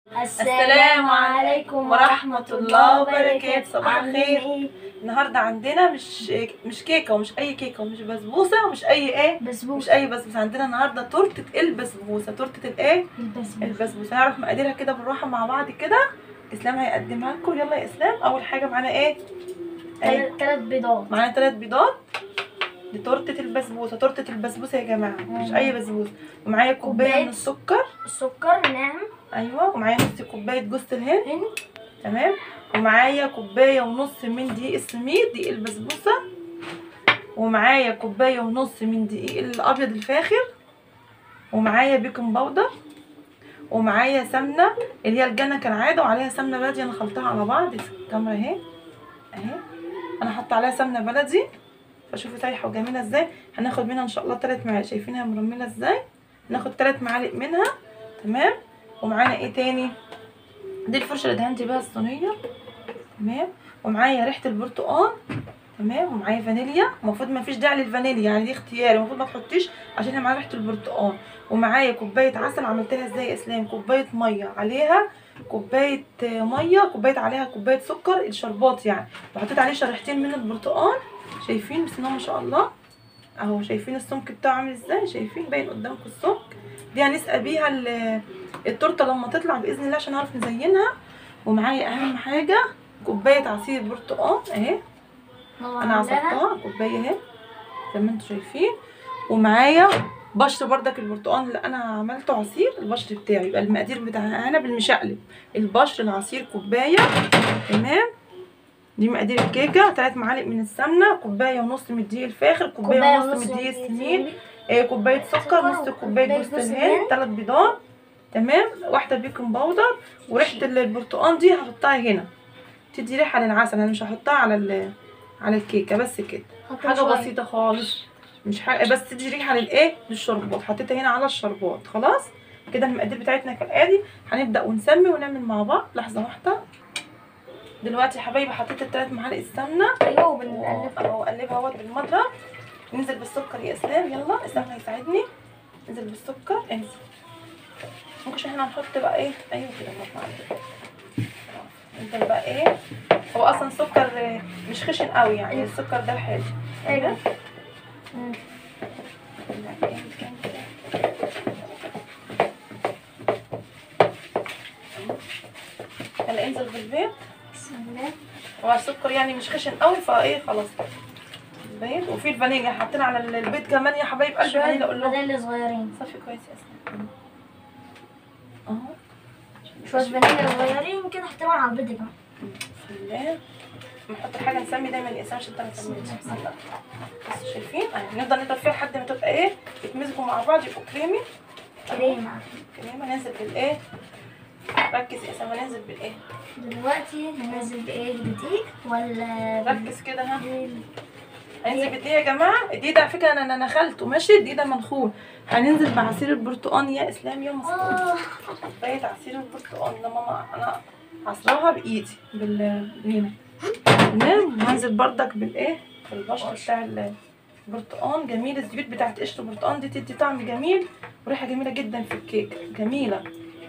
السلام عليكم ورحمة الله وبركاته صباح عاملين الخير ايه؟ النهارده عندنا مش مش كيكه ومش اي كيكه ومش بسبوسه ومش اي ايه مش بسبوسة اي بسبوسه عندنا النهارده تورته البسبوسه تورته الايه البسبوسة البسبوسه هنعرف مقاديرها كده بالراحه مع بعض كده اسلام هيقدمها لكم يلا يا اسلام اول حاجه معانا ايه ايه تلات تلات بيضات معانا ثلاث بيضات دي تورته البسبوسه تورته البسبوسه يا جماعه مش مم. اي بسبوسه ومعايا كوبايه كوباية. من السكر السكر ناعم ايوه ومعايا نص كوبايه جوز الهند هند تمام ومعايا كوبايه ونص من دقيق السميد دقيق البسبوسه ومعايا كوبايه ونص من دقيق الابيض الفاخر ومعايا بيكنج باودر ومعايا سمنه اللي هي الجنه كالعاده وعليها سمنه بلدي انا خلطها على بعض الكاميرا اهي اهي انا حاطه عليها سمنه بلدي فشوفوا سايحه وجميله ازاي هناخد منها ان شاء الله ثلاث معالق شايفينها مرمله ازاي ناخد ثلاث معالق منها تمام ومعانا ايه تاني دي الفرشه اللي دهنتي بيها الصينيه تمام ومعايا ريحه البرتقال تمام ومعايا فانيليا المفروض ما فيش داعي للفانيليا يعني دي اختياري المفروض ما تحطيش عشان هي معاها ريحه البرتقال ومعايا كوبايه عسل عملتها ازاي يا اسلام كوبايه ميه عليها كوبايه آه، ميه كوبايه عليها كوبايه سكر الشربات يعني وحطيت عليه شريحتين من البرتقال شايفين بسم الله ما شاء الله اهو شايفين السمك بتاعه عامل ازاي شايفين باين قدامكم السمك دي هنسقى بيها ال- التورته لما تطلع باذن الله عشان نعرف نزينها ومعايا اهم حاجه كوبايه عصير برتقال اهي ماما انا عاملاها. عصرتها كوبايه اهي زي ما انتم شايفين ومعايا بشر بردك البرتقال اللي انا عملته عصير البشر بتاعي يبقى المقادير بتاعها انا بالمشقلب البشر العصير كوبايه تمام دي مقادير الكيكه ثلاث معالق من السمنه كوبايه ونص من الدقيق الفاخر كوبايه ونص من الدقيق السمين آه، كوبايه سكر سكر نص كوبايه وكوباية جوز جوز الهند الهند. ثلاث بيضات تمام واحده بيكنج باودر وريحه البرتقال دي هحطها هنا تدي ريحه للعسل انا مش هحطها على ال- على الكيكه بس كده حطها حاجه شوية. بسيطه خالص مش حاجه بس تدي ريحه للايه للشربات حطيتها هنا على الشربات خلاص كده المقادير بتاعتنا كالاتي هنبدا ونسمي ونعمل مع بعض لحظه واحده دلوقتي يا حبايبي حطيت الثلاث معالق السمنه ايوه وبنقلب اهو اقلبها اهوت بالمضرب ننزل بالسكر يا اسلام يلا اسلام هيساعدني ننزل بالسكر انزل ممكن احنا هنحط بقى ايه ايوه كده برافو عليك ننزل بقى ايه هو اصلا سكر آه، مش خشن قوي يعني أيوة. السكر ده الحلو ايوه مم. هلا انزل بالبيض بسم الله هو السكر يعني مش خشن قوي فايه خلاص البيض وفي الفانيليا حاطين على البيض كمان يا حبايب قلبي شوية فانيليا اقول لهم فانيليا صغيرين صفي كويس يا اسلام اهو شوية فانيليا صغيرين كده حطيهم على البيض بقى بسم الله نحط حاجه نسمي دايما الانسان عشان تعرف تعمل بس شايفين اهي نفضل نضرب فيها لحد ما تبقى ايه يتمزجوا مع بعض يبقوا كريمي كريمة كريمه ننزل بالايه ركز يا اسامه ننزل بالايه دلوقتي هننزل بايه بدقيق ولا ركز كده ها بال- هننزل بالدقيق يا جماعه الدقيق ده على فكره انا انا نخلته ماشي الدقيق ده منخول هننزل بعصير البرتقال يا اسلام يا مسكون آه. كوبايه عصير البرتقال ده ماما انا عصراها بايدي بال هنا تمام وهنزل بردك بالايه بالبشر بتاع ال- البرتقال جميل الزيوت بتاعت قشر البرتقال دي تدي طعم جميل وريحه جميله جدا في الكيكه جميله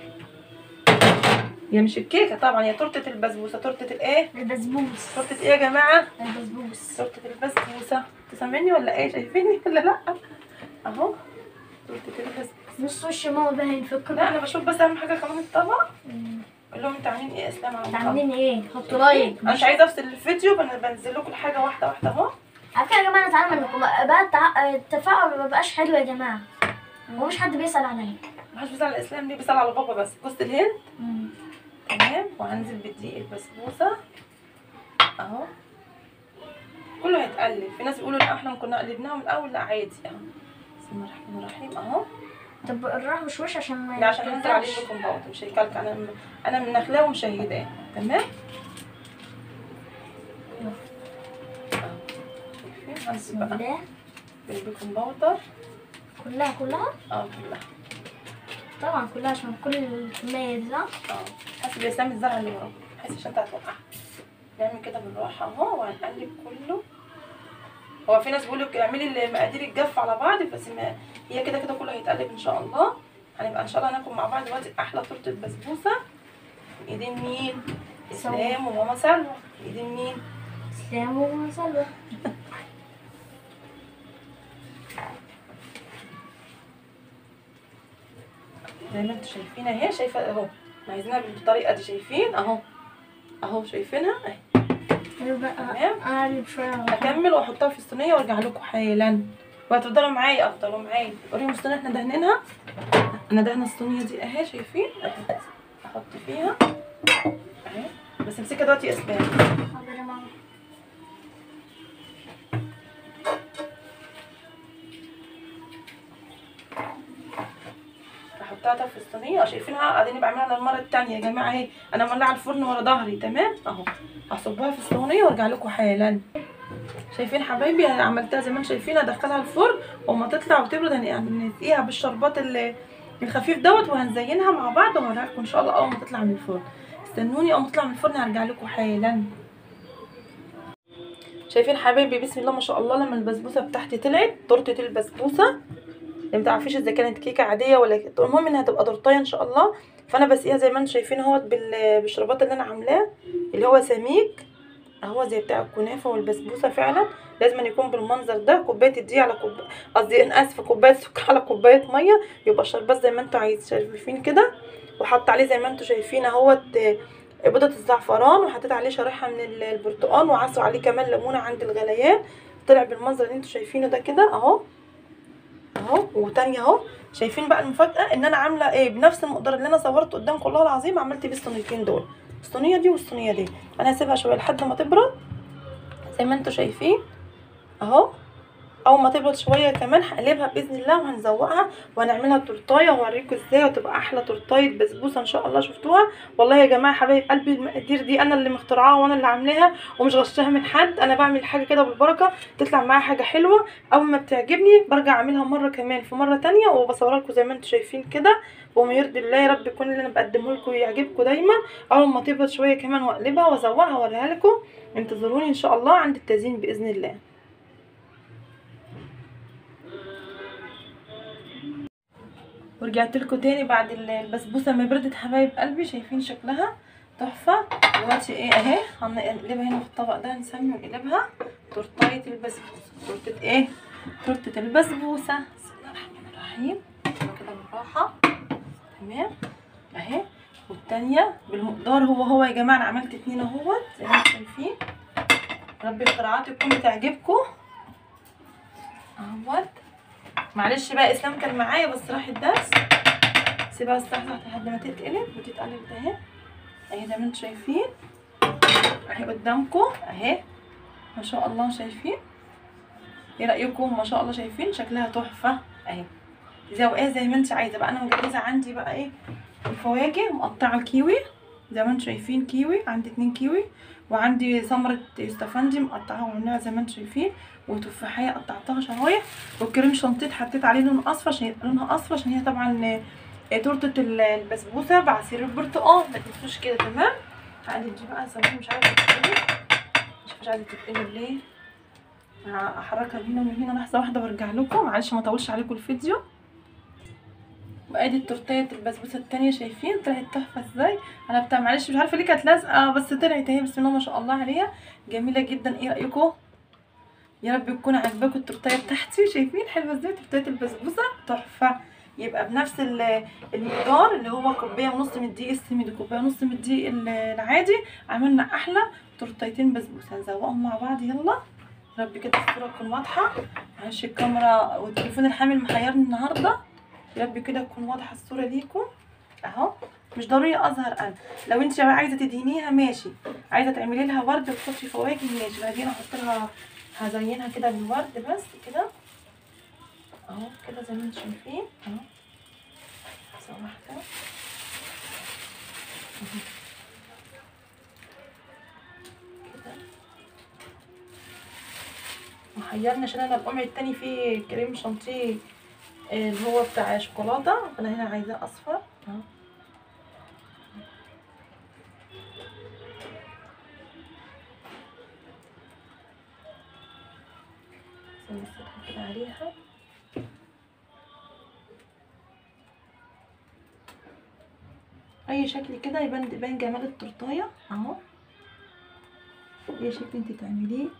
هي مش الكيكه طبعا هي تورته البسبوسه تورته الايه البسبوس تورته ايه يا جماعه البسبوس تورته البسبوسه تسمعني ولا ايه شايفيني ولا لا اهو تورته البسبوسه نص وش ماما باين في لا الكرة انا بشوف بس اهم حاجه كمان الطبق قول لهم انتوا عاملين ايه يا اسلام على الطبق عاملين ايه حطوا لايك انا مش عايزه افصل الفيديو بن- بنزل لكم الحاجه واحده واحده اهو على فكرة يا جماعة نتعلم منكم بقى التع- التفاعل ما بقاش حلو يا جماعة ومش حد بيسأل عليا محدش بيسال على الاسلام ليه بيسال على بابا بس جوز الهند تمام وهنزل بالدقيق البسبوسه اهو كله هيتقلب في ناس بيقولوا لا احنا كنا قلبناها من الاول لا عادي اهو بسم الله الرحمن الرحيم اهو طب الراح مش وش عشان ما ده عشان هنزل عليه يتكلكعش. بيكنج باودر مش هيكلك انا انا من نخلاه ومشيداه تمام اهو شايفين هنزل بسم بقى الله بالبيكنج باودر كلها كلها اه كلها طبعا كلها عشان كل الكمية دي صح؟ اه حسب الاسلام الزرع اللي وراه حاسس عشان انت هتوقعها نعمل كده بالراحه اهو وهنقلب كله هو في ناس بيقولوا لك اعملي المقادير الجاف على بعض بس ما هي كده كده كله هيتقلب ان شاء الله هنبقى ان شاء الله ناكل مع بعض دلوقتي احلى تورته بسبوسه ايدين مين اسلام وماما سلوى ايدين مين اسلام وسلوى زي ما انتوا شايفين اهي شايفه اهو احنا عايزينها بالطريقه دي شايفين اهو اهو شايفينها اهي بقى تمام. اقلب شويه هكمل واحطها في الصينيه وارجع لكم حالا وهتفضلوا معايا افضلوا معايا وريهم الصينيه احنا دهنينها انا دهنه الصينيه دي اهي شايفين اهي احط فيها اهي بس امسكها دلوقتي يا اسلام حاضر يا ماما احطها طب في الصينيه شايفينها قاعدين بعملها للمره التانية يا جماعه اهي انا مولعه الفرن ورا ظهري تمام اهو هصبها في الصينيه وارجع لكم حالا شايفين حبايبي انا عملتها زي ما انتم شايفين هدخلها الفرن وما تطلع وتبرد هن- هنسقيها بالشربات ال- الخفيف دوت وهنزينها مع بعض وهوريها لكم ان شاء الله اول ما تطلع من الفرن استنوني اول ما تطلع من الفرن هرجع لكم حالا شايفين حبايبي بسم الله ما شاء الله لما البسبوسه بتاعتي طلعت تورته البسبوسه اللي متعرفيش اذا كانت كيكه عاديه ولا كده المهم انها تبقى تورتايه ان شاء الله فانا بسقيها زي ما انتم شايفين اهوت بال- بالشربات اللي انا عاملاه اللي هو سميك اهو زي بتاع الكنافه والبسبوسه فعلا لازم أن يكون بالمنظر ده كوبايه الدقيق على كوب قصدي انا اسفه كوبايه سكر على كوبايه ميه يبقى الشربات زي ما انتم عايزين شايفين كده وحط عليه زي ما انتم شايفين اهوت آه، بيضه الزعفران وحطيت عليه شريحه من ال- البرتقال وعصوا عليه كمان ليمونه عند الغليان طلع بالمنظر اللي انتم شايفينه ده كده اهو اهو وتانية اهو شايفين بقى المفاجاه ان انا عامله ايه بنفس المقدار اللي انا صورته قدامكم والله العظيم عملت بيه الصينيتين دول الصينيه دي والصينيه دي انا هسيبها شويه لحد ما تبرد زي ما انتم شايفين اهو اول ما تبرد شويه كمان هقلبها باذن الله وهنزوقها وهنعملها تورتايه واوريكم ازاي وتبقى احلى تورتايه بسبوسه ان شاء الله شفتوها والله يا جماعه حبايب قلبي المقادير دي انا اللي مخترعاها وانا اللي عاملاها ومش غشاها من حد انا بعمل حاجه كده بالبركه تطلع معايا حاجه حلوه اول ما بتعجبني برجع اعملها مره كمان في مره تانية وبصورها لكم زي ما انتم شايفين كده وما يرضي الله يا رب يكون اللي انا بقدمه لكم يعجبكم دايما اول ما تبرد شويه كمان واقلبها وازوقها واوريها لكم انتظروني ان شاء الله عند التزيين باذن الله ورجعت لكم تاني بعد ال- البسبوسه ما بردت حبايب قلبي شايفين شكلها تحفه دلوقتي ايه اهي هنقلبها هنا في الطبق ده نسمي ونقلبها تورتايه البسبوسه تورته ايه تورته البسبوسه بسم الله الرحمن الرحيم كده بالراحه تمام اهي والتانية بالمقدار هو هو يا جماعه انا عملت اتنين اهوت زي ما انتم شايفين ربي اختراعاتي تكون بتعجبكم اهوت معلش بقى اسلام كان معايا بس راح الدرس سيبها استحضر لحد ما تتقلب وتتقلب ده اهي اهي زي ما انتم شايفين اهي قدامكم اهي ما شاء الله شايفين ايه رايكم ما شاء الله شايفين شكلها تحفه اهي زوقيها زي ما انت عايزه بقى انا مجهزه عندي بقى ايه الفواكه مقطعه الكيوي زي ما انتم شايفين كيوي عندي اتنين كيوي وعندي ثمرة استفندي مقطعاها وعاملاها زي ما انتم شايفين وتفاحية قطعتها شرايح والكريم شانتيه حطيت عليه لون اصفر عشان يبقى لونها اصفر عشان هي طبعا آه، تورته ال- البسبوسه بعصير البرتقال ما تنسوش كده تمام هقلب دي بقى سامحوني مش عايزه تتقلب مش مش عايزه تتقلب ليه هحركها من هنا ومن هنا لحظه واحده وارجع لكم معلش ما اطولش عليكم الفيديو وادي التورتيه البسبوسه التانية شايفين طلعت تحفه ازاي انا بتاع معلش مش عارفه ليه كانت لازقه بس طلعت اهي بسم الله ما شاء الله عليها جميله جدا ايه رايكم يا رب تكون عاجباكم التورتيه بتاعتي شايفين حلوه ازاي تورتيه البسبوسه تحفه يبقى بنفس ال- المقدار اللي هو كوبايه ونص من الدقيق السميد وكوبايه ونص من الدقيق ال- العادي عملنا احلى تورتيتين بسبوسه نزوقهم مع بعض يلا رب كده الصوره تكون واضحه معلش الكاميرا والتليفون الحامل محيرني النهارده يا رب كده تكون واضحه الصوره ليكم اهو مش ضروري اظهر انا لو انت عايزه تدهنيها ماشي عايزه تعملي لها ورد وتحطي فواكه ماشي بعدين احط لها هزينها كده بالورد بس كده اهو كده زي ما انتم شايفين اهو بس واحده اهو. كده محيرني عشان انا القمع التاني فيه كريم شانتيه آه، اللي هو بتاع شوكولاته فانا هنا عايزاه اصفر اهو نمسكها كده عليها اي باي شكل كده يبان يبان جمال التورتايه اهو اي شكل انت تعمليه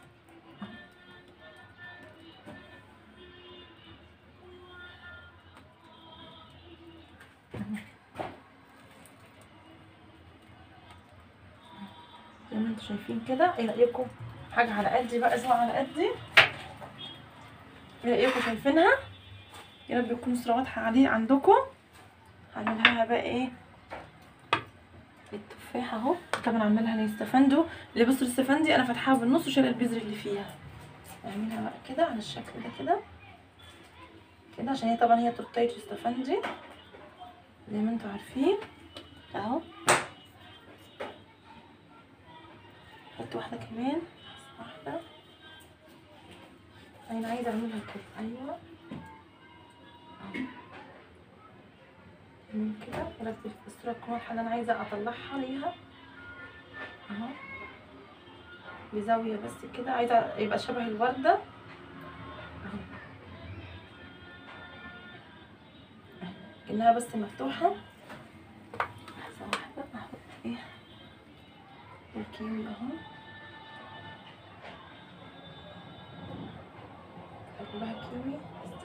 زي ما انتوا شايفين كده ايه رايكم حاجه على قدي بقى اسمها على قدي ايه رايكم شايفينها يا رب يكون الصوره واضحه عليه عندكم هعملها بقى ايه التفاح اهو طبعا عاملها الاستفندو اللي بصوا الاستفندي انا فاتحاها بالنص وشايله البذر اللي فيها اعملها بقى كده على الشكل ده كده كده عشان هي طبعا هي تورتيه الاستفندي زي ما انتوا عارفين اهو حط واحده كمان واحده انا عايزه اعملها كده ايوه اهو من كده ركز في الصورة تكون واضحة اللي أنا عايزة أطلعها ليها أهو بزاوية بس كده عايزة يبقى شبه الوردة أهو كأنها بس مفتوحة لحظة واحدة أحط إيه الكيوي أهو كلها كيوي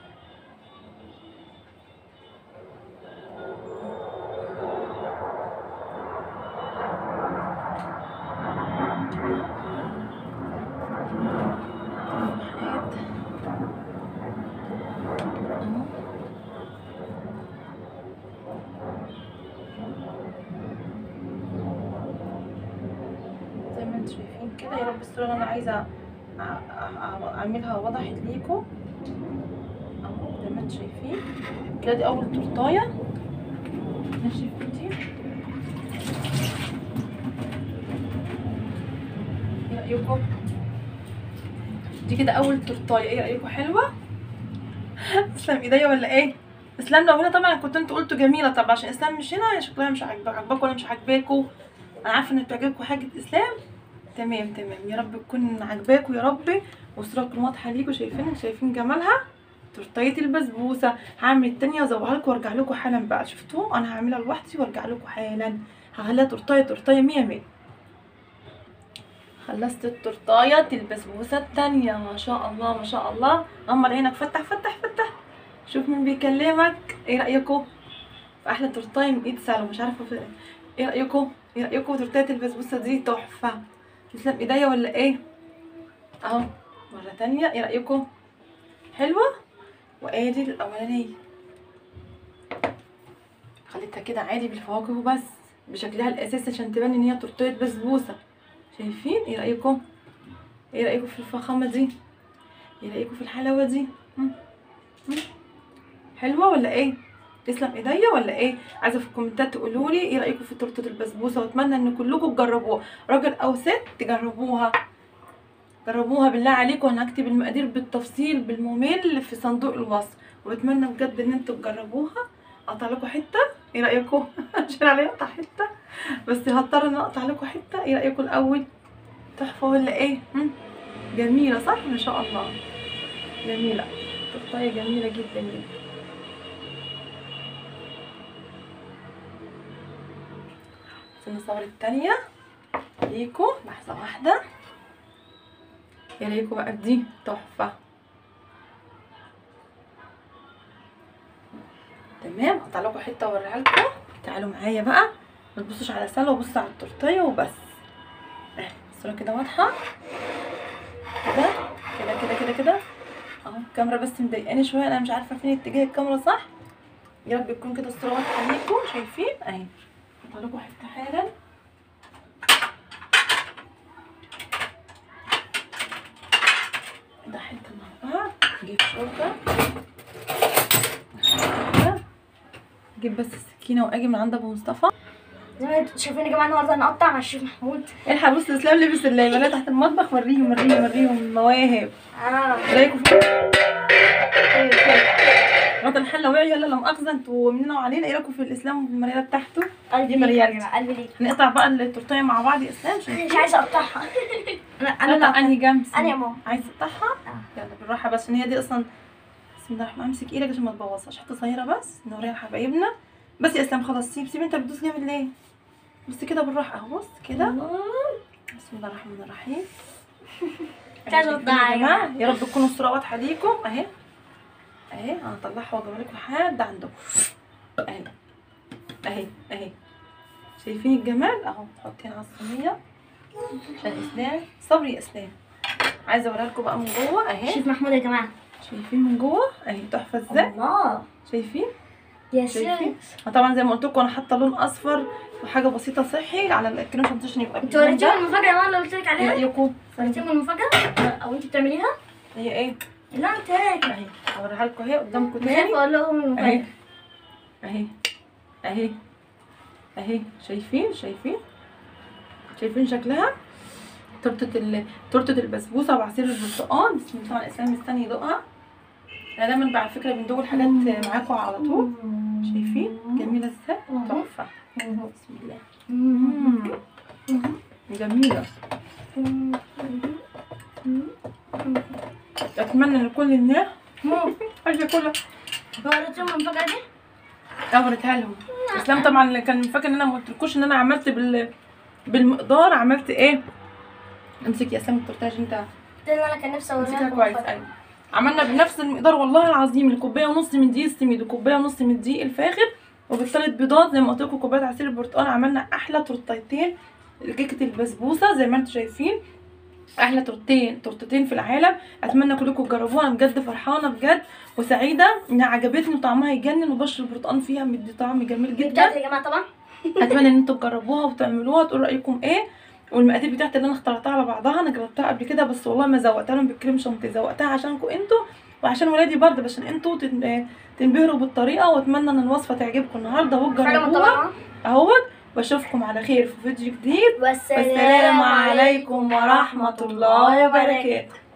زي ما انتم شايفين كده يا رب الصورة اللي انا عايزة أ- أ- أ- اعملها وضحت ليكم اهو زي ما انتم شايفين كده دي اول تورتاية ماشي دي ايه رأيكم دي كده اول تورتاية ايه رأيكم حلوة تسلم ايديا ولا ايه اسلام لو هنا طبعا كنت انتوا قلتوا جميله طبعا عشان اسلام مش هنا شكلها مش عاجباك عاجباكوا ولا مش عاجباكوا انا عارفه ان بتعجبكوا حاجه اسلام تمام تمام يا رب تكون عاجباكوا يا رب والصوره تكون واضحه ليكوا شايفين شايفين جمالها تورتيه البسبوسه هعمل التانية واصورها لكم وارجع لكم حالا بقى شفتوا انا هعملها لوحدي وارجع لكم حالا هخليها تورتيه تورتيه مية مية خلصت التورتايه البسبوسه التانية ما شاء الله ما شاء الله غمض عينك فتح فتح فتح شوف مين بيكلمك ايه رايكم في احلى تورتايه من ايد سالو مش عارفه في ايه رايكم ايه رايكم تورتيه البسبوسه دي تحفه تسلم ايديا ولا ايه اهو مره تانية ايه رايكم حلوه وادي الاولانيه خليتها كده عادي بالفواكه وبس بشكلها الاساسي عشان تبان ان هي تورتيه بسبوسه شايفين ايه رايكم ايه رايكم في الفخامه دي ايه رايكم في الحلاوه دي مم. مم. حلوه ولا ايه تسلم ايديا ولا ايه عايزه في الكومنتات تقولوا لي ايه رايكم في تورته البسبوسه واتمنى ان كلكم تجربوها راجل او ست تجربوها جربوها بالله عليكم انا هكتب المقادير بالتفصيل بالممل في صندوق الوصف واتمنى بجد ان انتوا تجربوها اقطع لكم حته ايه رايكم عشان عليا اقطع حته بس هضطر ان اقطع لكم حته ايه رايكم الاول تحفه ولا ايه مم؟ جميله صح ما شاء الله جميله تورتايه جميله جدا جدا بس نصور التانية ليكو لحظة واحدة يا ليكو بقى دي تحفة تمام هقطع لكم حتة واوريها لكم تعالوا معايا بقى ما تبصوش على سلوى بصوا على التورتيه وبس اهي الصورة كده واضحة كده كده كده كده كده اهو الكاميرا بس مضايقاني شوية انا مش عارفة فين اتجاه الكاميرا صح يا رب تكون كده الصورة واضحة ليكم شايفين اهي هقطع لكم حتة حالا ده حتة مع بعض نجيب شوكة اجيب بس السكينة واجي من عند ابو مصطفى زي ما انتوا شايفين يا جماعه النهارده هنقطع مع الشيف محمود الحق بص اسلام لبس الليمونات تحت المطبخ وريهم وريهم وريهم المواهب اه رايكم في خير خير غدا الحلة وعي يلا لا مؤاخذة انتوا مننا وعلينا ايه رايكم في الاسلام وفي المريالة بتاعته قلبي دي ليك يا مريالتي. جماعه قلبي ليك نقطع بقى التورتيه مع بعض يا اسلام عشان مش عايزه اقطعها انا انا نقطع اللي انهي جنب انا يا ماما عايز تقطعها آه. يلا بالراحه بس عشان هي دي اصلا بسم الله الرحمن الرحيم امسك ايدك عشان ما تبوظهاش حته صغيره بس نوريها لحبايبنا بس يا اسلام خلاص سيب سيب انت بتدوس جامد ليه بس كده بالراحه اهو بص كده بسم الله الرحمن الرحيم كذا شايفين يا ضايع. جماعه يا رب تكون الصوره واضحه ليكم اهي اهي انا هطلعها واجيبها لكم لحد عندكم اهي اهي اهي شايفين الجمال اهو حطينا على الصينيه عشان اسلام صبري يا اسلام عايزه اوريها لكم بقى من جوه اهي شوف محمود يا جماعه شايفين من جوه اهي تحفه ازاي الله شايفين يا شايفين سيدي طبعا زي ما قلت لكم انا حاطه لون اصفر وحاجه بسيطه صحي على الكريم عشان عشان يبقى انت باللون وريتيهم ده. المفاجاه يا اللي قلت لك ايه عليها رايكم وريتيهم المفاجاه او انت بتعمليها هي ايه لا انت هيك اهي هوريها لكم اهي قدامكم خايفه تاني اقول لهم اهي المفاجاه اهي اهي اهي شايفين شايفين شايفين شكلها تورته ال... تورته البسبوسه بعصير البرتقال بسم الله طبعا اسلام مستني يدوقها انا دايما بقى على فكره بندوق الحاجات معاكم على طول شايفين جميله ازاي تحفه بسم الله جميله اتمنى لكل الناس حاجه كلها وريتيهم المفاجاه دي اوريتها لهم اسلام طبعا اللي كان فاكر ان انا ما قلتلكوش ان انا عملت بال بالمقدار عملت ايه امسك يا اسلام التورتاج انت ده اللي انا كان نفسي اوريها امسكها لكم كويس المفاجأة. ايوه عملنا بنفس المقدار والله العظيم الكوبايه ونص من دقيق السميد وكوبايه ونص من دقيق الفاخر وبالثلاث بيضات زي ما قلت لكم كوبايه عصير البرتقال عملنا احلى تورتيتين كيكه البسبوسه زي ما انتم شايفين احلى تورتين تورتتين في العالم اتمنى كلكم تجربوها انا بجد فرحانه بجد وسعيده انها عجبتني وطعمها يجنن وبشر البرتقال فيها مدي طعم جميل دي جدا بتاعتي يا جماعه طبعا اتمنى ان انتوا تجربوها وتعملوها وتقولوا رايكم ايه والمقادير بتاعتي اللي انا اخترتها على بعضها انا جربتها قبل كده بس والله ما زوقتها لهم بالكريم شانتيه زوقتها عشانكم انتوا وعشان ولادي برضه عشان انتوا تن- تنبهروا بالطريقه واتمنى ان الوصفه تعجبكم النهارده حاجه وتجربوها مطلعه اهوت واشوفكم على خير في فيديو جديد والسلام والسلام عليكم ورحمه الله وبركاته